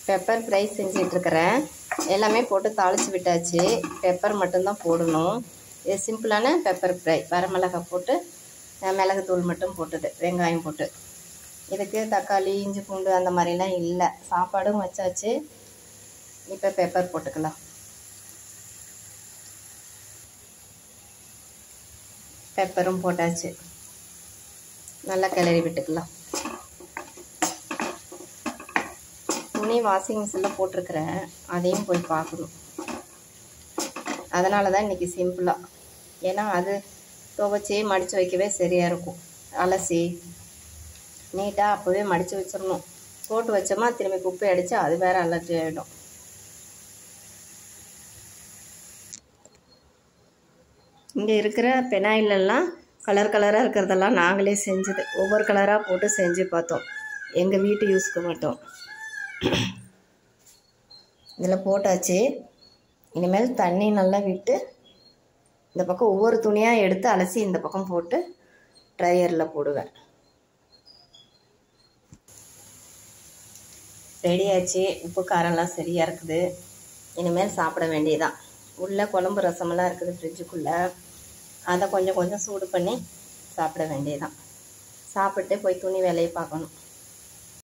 pepper fry செஞ்சிட்ருக்கிறேன் எல்லாமே போட்டு தாளித்து விட்டாச்சு பெப்பர் மட்டும்தான் போடணும் இது சிம்பிளான பெப்பர் ஃப்ரை வரமிளகாய் போட்டு அஹ், மிளகுத்தூள் மட்டும் போட்டது வெங்காயம் போட்டு இதுக்கு தக்காளி இஞ்சி பூண்டு அந்த மாதிரிலாம் இல்லை சாப்பாடும் வச்சாச்சு இப்போ பெப்பர் போட்டுக்கலாம் பெப்பரும் போட்டாச்சு நல்லா கிளறி விட்டுக்கலாம் துணி வாஷிங் மிஷினில் போட்டிருக்கிறேன் அதையும் போய் பார்க்கணும் அதனால தான் இன்றைக்கி சிம்பிளாக ஏன்னா அது துவைச்சி மடித்து வைக்கவே சரியாக இருக்கும் அலசி நீட்டாக அப்போவே மடித்து வச்சிடணும் போட்டு வச்சோமா திரும்பி குப்பை அடித்து அது வேறு அலர்ஜி ஆகிடும் இங்கே இருக்கிற பெனாயிலெல்லாம் கலர் கலராக இருக்கிறதெல்லாம் நாங்களே செஞ்சது ஒவ்வொரு கலராக போட்டு செஞ்சு பார்த்தோம் எங்கள் வீட்டு யூஸ்க்கு மட்டும் இதில் போட்டாச்சு இனிமேல் தண்ணி நல்லா விட்டு இந்த பக்கம் ஒவ்வொரு துணியாக எடுத்து அலசி இந்த பக்கம் போட்டு ட்ரையரில் போடுவேன் ரெடி ஆச்சு உப்பு காரம்லாம் சரியாக இருக்குது இனிமேல் சாப்பிட வேண்டியதான் உள்ள குழம்பு ரசமெல்லாம் இருக்குது ஃப்ரிட்ஜுக்குள்ளே அதை கொஞ்சம் கொஞ்சம் சூடு பண்ணி சாப்பிட வேண்டியதான் சாப்பிட்டு போய் துணி வேலையை பார்க்கணும்